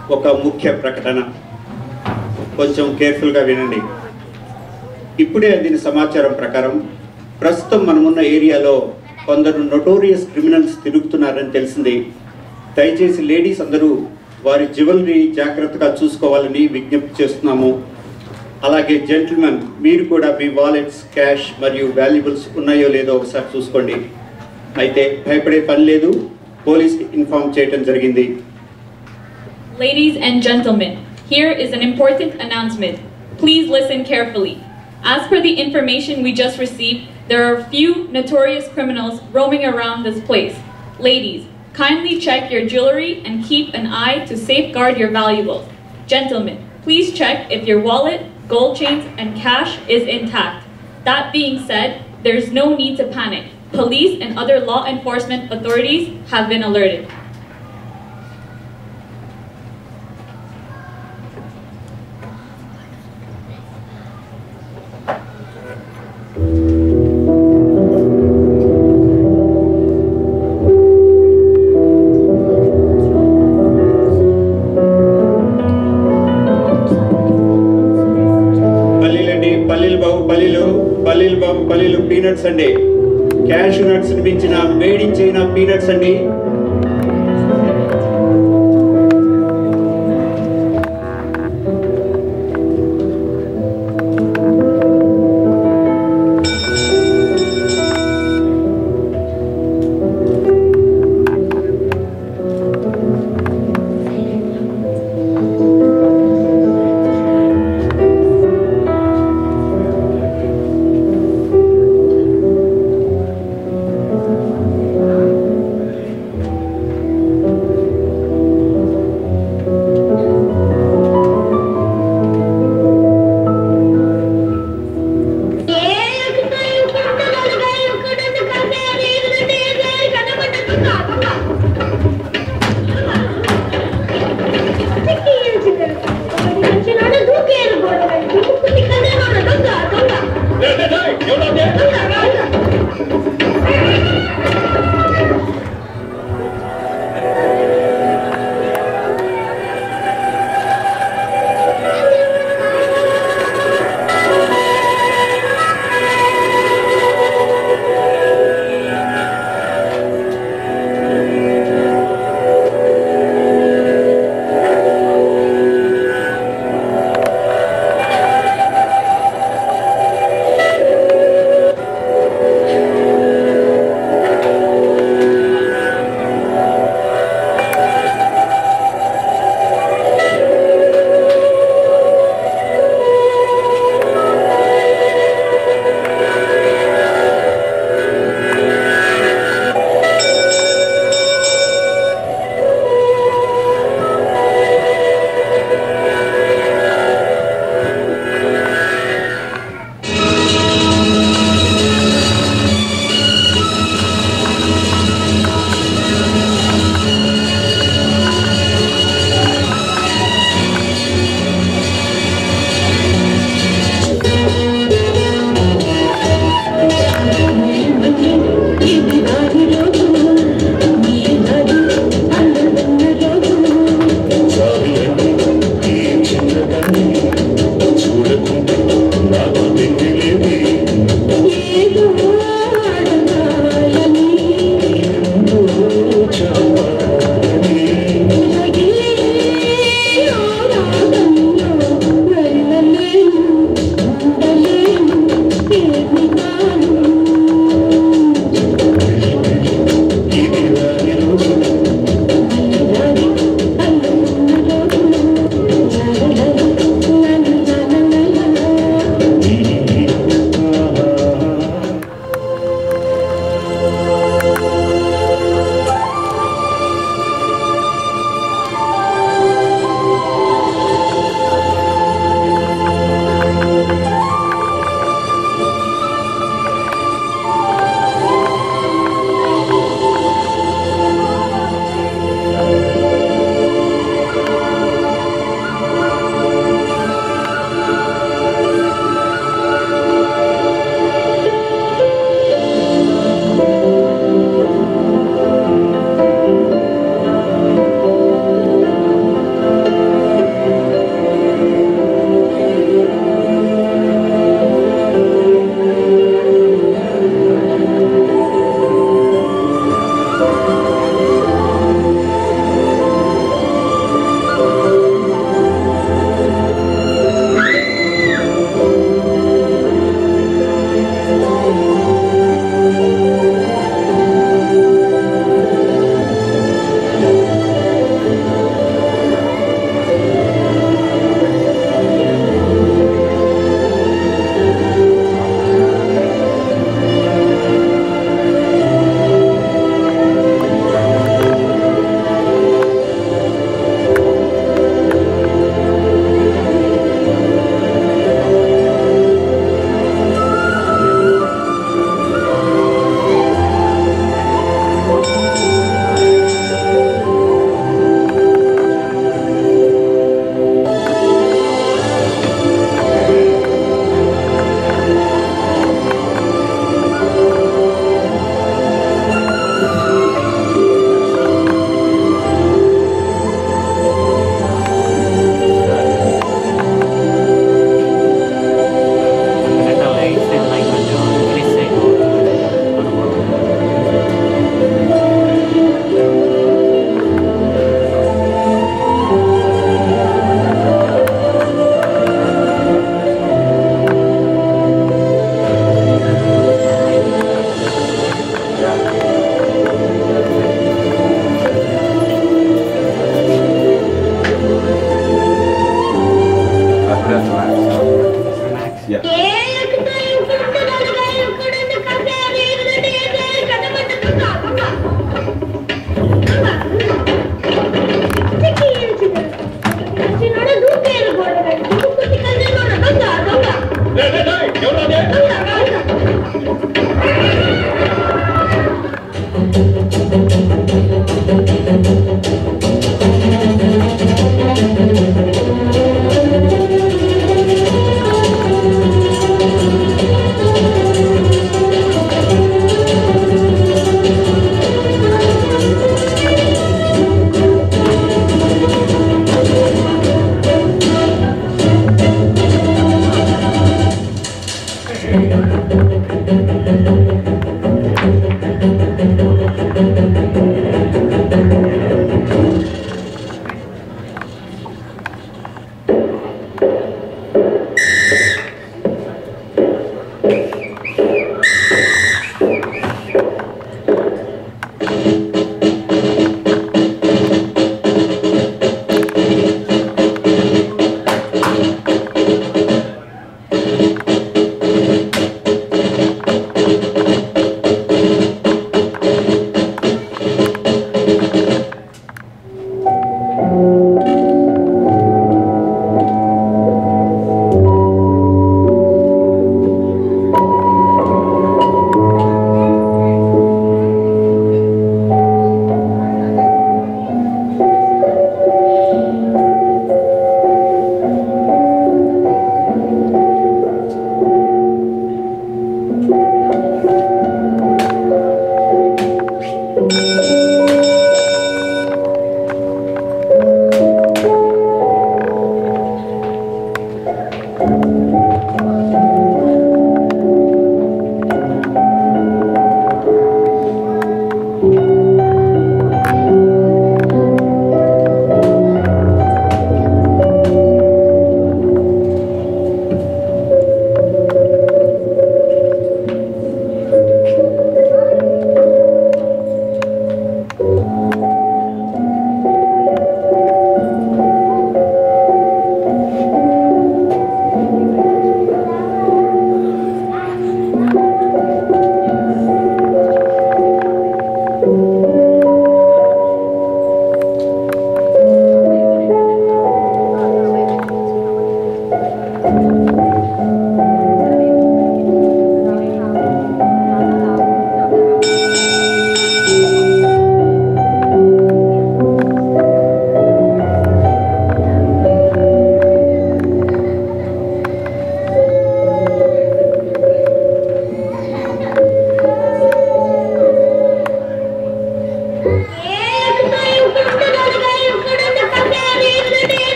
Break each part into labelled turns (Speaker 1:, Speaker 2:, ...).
Speaker 1: ఒక ముఖ్య ప్రకటన కొంచెం కేర్ఫుల్గా వినండి ఇప్పుడే అందిన సమాచారం ప్రకారం ప్రస్తుతం మనమున్న ఏరియాలో కొందరు నొటోరియస్ క్రిమినల్స్ తిరుగుతున్నారని తెలిసింది దయచేసి లేడీస్ అందరూ వారి జ్యువెలరీ జాగ్రత్తగా చూసుకోవాలని విజ్ఞప్తి చేస్తున్నాము అలాగే జెంటిల్మెన్ మీరు కూడా మీ వాలెట్స్ క్యాష్ మరియు వాల్యుబుల్స్ ఉన్నాయో లేదో ఒకసారి చూసుకోండి అయితే భయపడే పని లేదు పోలీస్కి ఇన్ఫార్మ్ చేయడం జరిగింది
Speaker 2: Ladies and gentlemen, here is an important announcement. Please listen carefully. As per the information we just received, there are few notorious criminals roaming around this place. Ladies, kindly check your jewelry and keep an eye to safeguard your valuables. Gentlemen, please check if your wallet, gold chains, and cash is intact. That being said, there is no need to panic. Police and other law enforcement authorities have been alerted.
Speaker 1: పల్లీలండి పల్లీలు బాబు పల్లీలు పల్లీలు బాబు పల్లీలు peanuts అండి cash nuts మించిన made in China peanuts అండి
Speaker 3: ఆ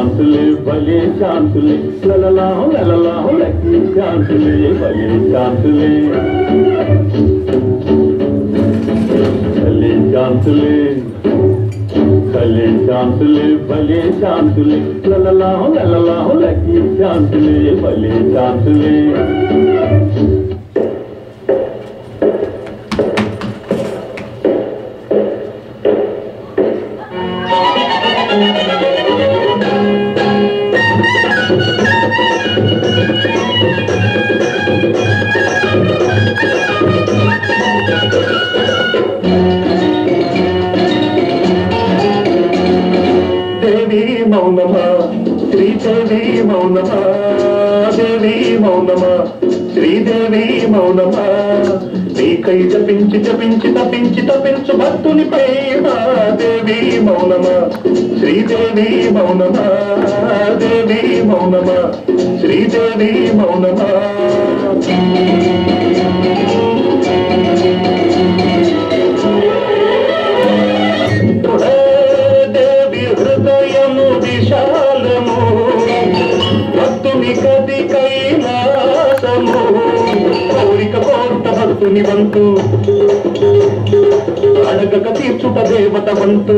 Speaker 3: ఛాన్సులే భలే ఛాన్సులే లలలాహు లలలాహు lucky ఛాన్సులే భలే ఛాన్సులే భలే ఛాన్సులే భలే ఛాన్సులే భలే ఛాన్సులే లలలాహు లలలాహు లక్కీ ఛాన్సులే భలే ఛాన్సులే దేవి మౌనమా శ్రీదేవి మౌనమా దేవి మౌనమా శ్రీదేవి మౌనమా నీకై జపించి జపించి తపించి తపించు భక్తునిపై దేవి మౌనమా శ్రీదేవి మౌనమా దేవి మౌనమా శ్రీదేవి మౌనమా దేవి హృదయము విశాలము భక్తుని కది కైలాసము కోరిక కోరుట భక్తుని వంతు అడగక తీర్చుట దేవత వంతు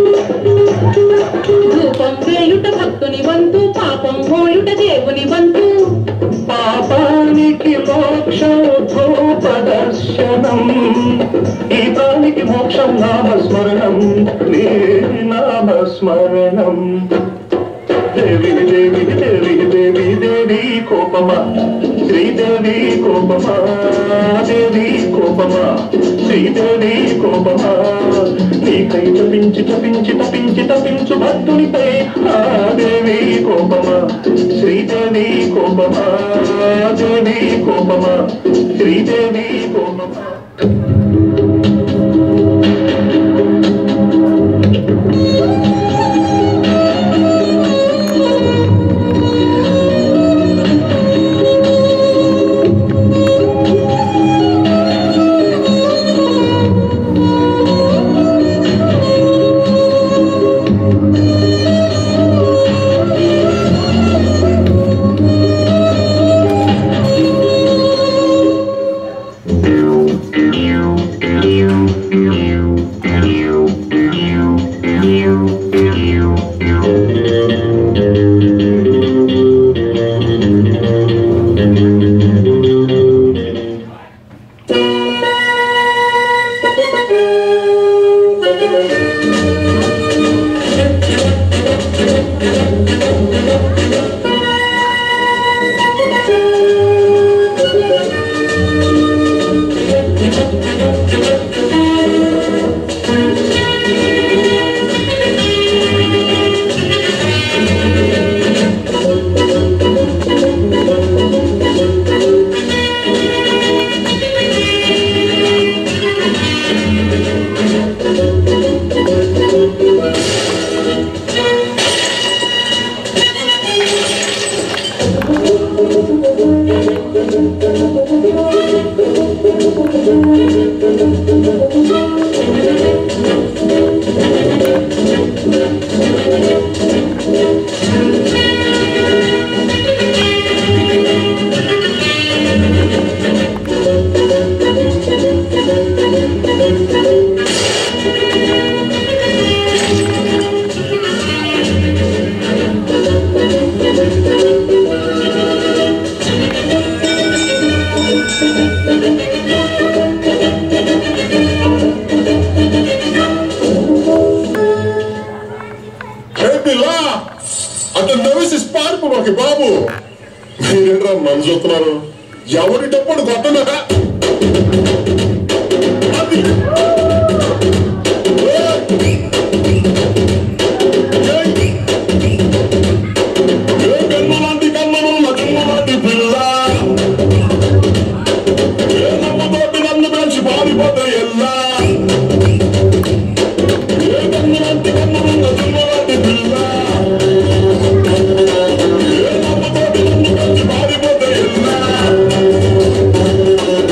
Speaker 4: ధూపం వేయుట భక్తుని వంతు పాపం మోయుట దేవుని వంతు
Speaker 3: పాపానికి మోక్షం దర్శనం ఈ ప్రాణికి మోక్షం నామస్మరణం నీ నామస్మరణం దేవి దేవి దేవి దేవి దేవి కోపమా శ్రీదేవి కోపమా దేవి కోపమా శ్రీదేవి కోపమా నీకై చపించి చపించి తపించి తపించు భక్తునిపై ఆ దేవి కోపమా శ్రీదేవి కోపమా దేవి కోపమా శ్రీదేవి కోపమా
Speaker 5: పిల్లా అటు నవ్వేసి పారిపోమాకి బాబు మీరేంట్రా మన చూస్తున్నారు ఎవరి డప్పుడు కొట్టలేదా అది. ఏయ్! ఏయ్! ఏ కన్నులాంటి కన్నులున్న కన్నులాంటి పిల్ల ఏ నమ్ముతోటి నన్ను పెంచి పారిపోతే ఎల్లా ఏ కన్నులాంటి కన్నులున్న కన్నులాంటి పిల్ల ఏ నమ్ముతోటి నన్ను పెంచి పారిపోతే ఎల్లా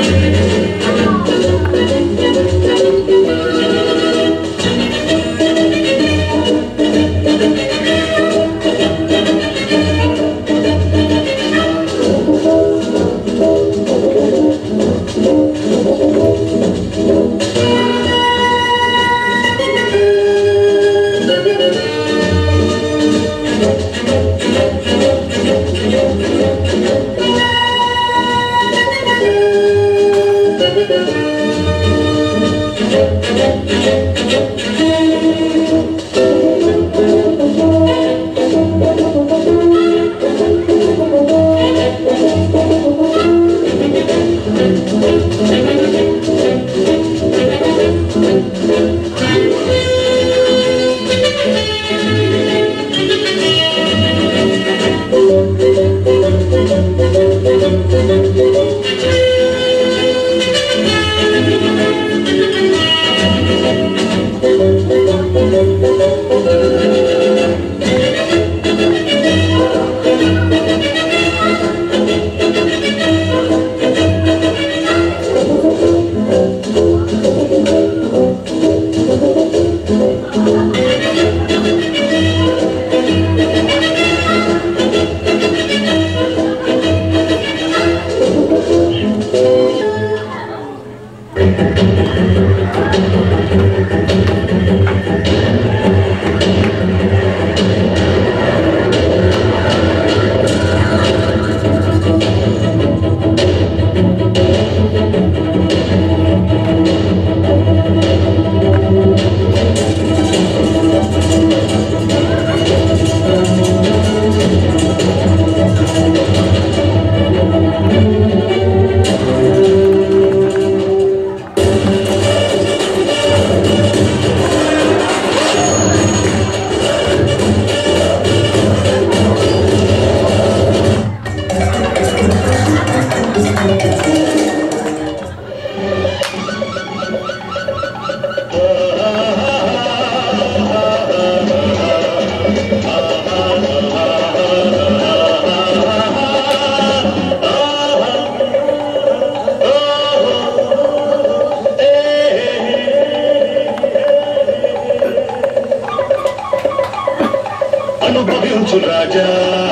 Speaker 5: అనుభవించు రాజా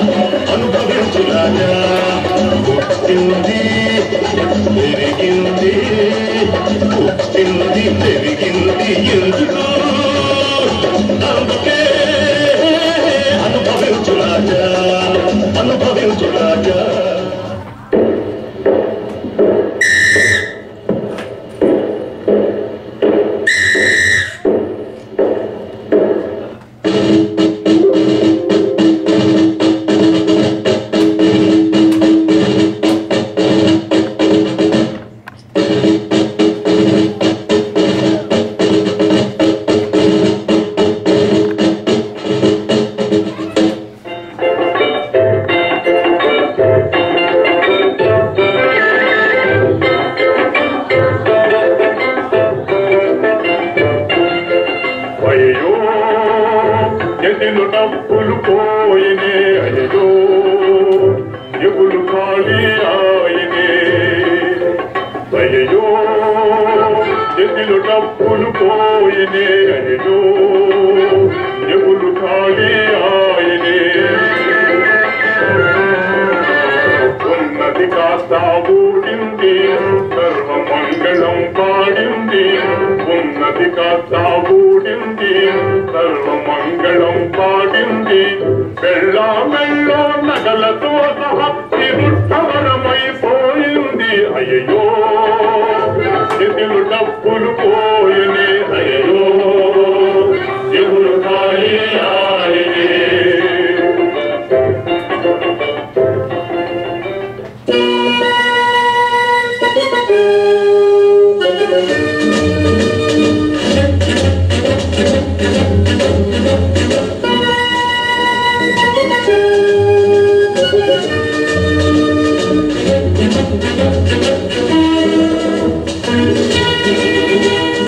Speaker 5: అనుభవించు రాజా పుట్టింది పెరిగింది పుట్టింది పెరిగింది ఎందుకు అందుకే అనుభవించు రాజా అనుభవించు రాజా
Speaker 3: అయ్యో ఎదిలు డబ్బులు పోయినే అయ్యో ఎగులు ఖాళీ ఆయనే అయ్యో ఎదిలు డబ్బులు పోయినే అయ్యో ఎగులు ఖాళీ ఆయనే ఉన్నది కాస్త ఊడింది సర్వమంగళం పాడింది ఉన్నది కాస్త ఊడింది సర్వమంగళం పాడింది వెళ్ళ మెళ్ళ నగలతో సహా తిరుట్టవరమైపోయింది అయ్యో ఎదురు డబ్బులు పోయినే అయ్యో ఎదురు ఖాళీ ఆయనే
Speaker 5: ఆ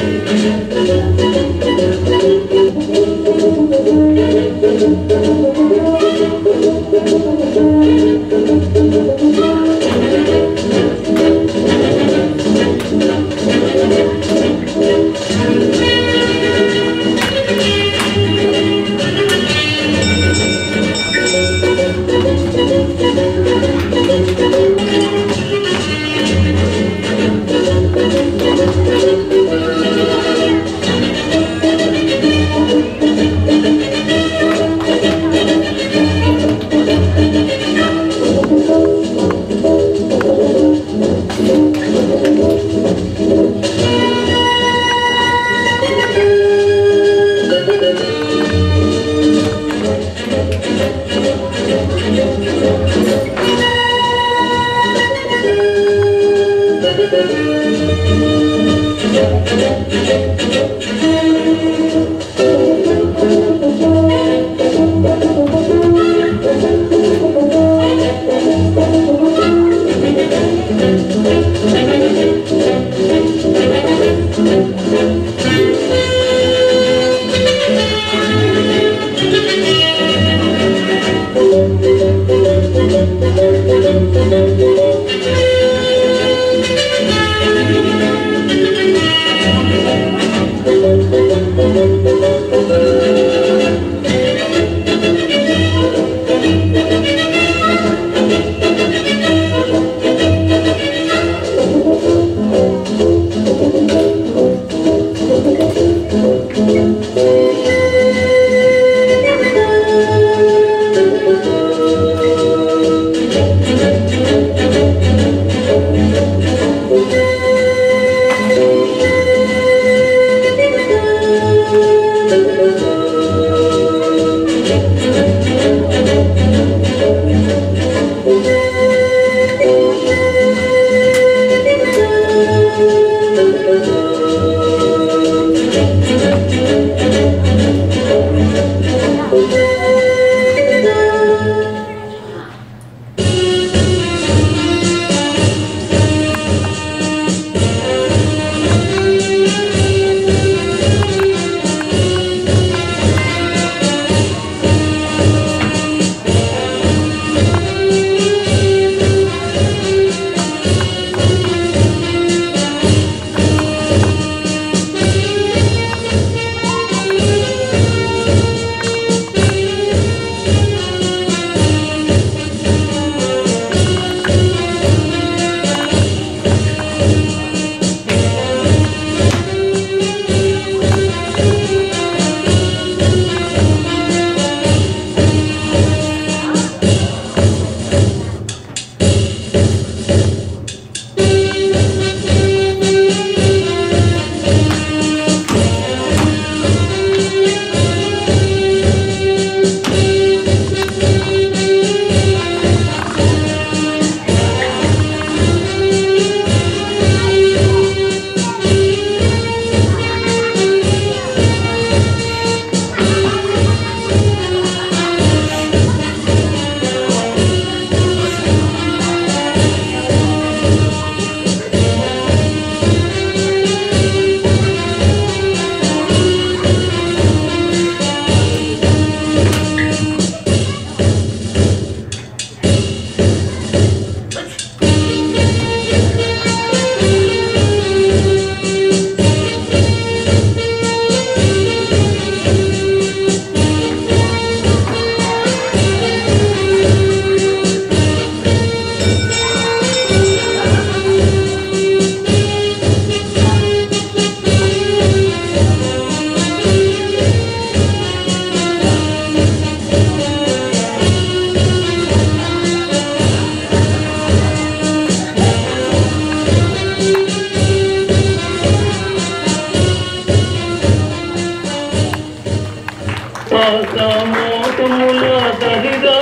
Speaker 3: ఆశామోకముల దరిదా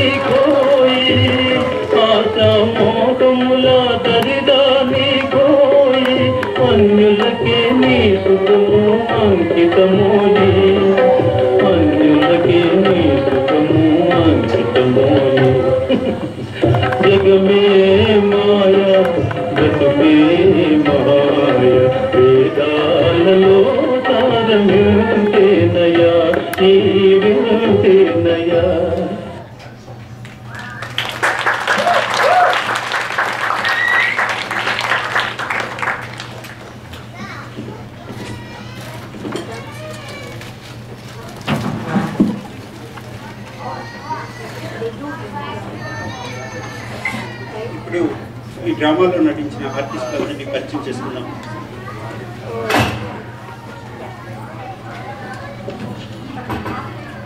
Speaker 3: నీకోయి ఆశామోకముల దరిదా నీకోయి అన్యులకే నీ సుఖము అంకితమోయి అన్యులకే నీ సుఖము అంకితమోయి జగమే మాయ బ్రతుకే మాయ వేదాల మాటలో సారమింతేనయా ఈ వింతేనయా
Speaker 1: ఇప్పుడు ఈ డ్రామాలో నటించిన ఆర్టిస్టులందరినీ పరిచయం చేసుకుందాం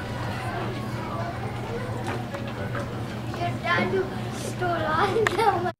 Speaker 6: Your dad stole all the money.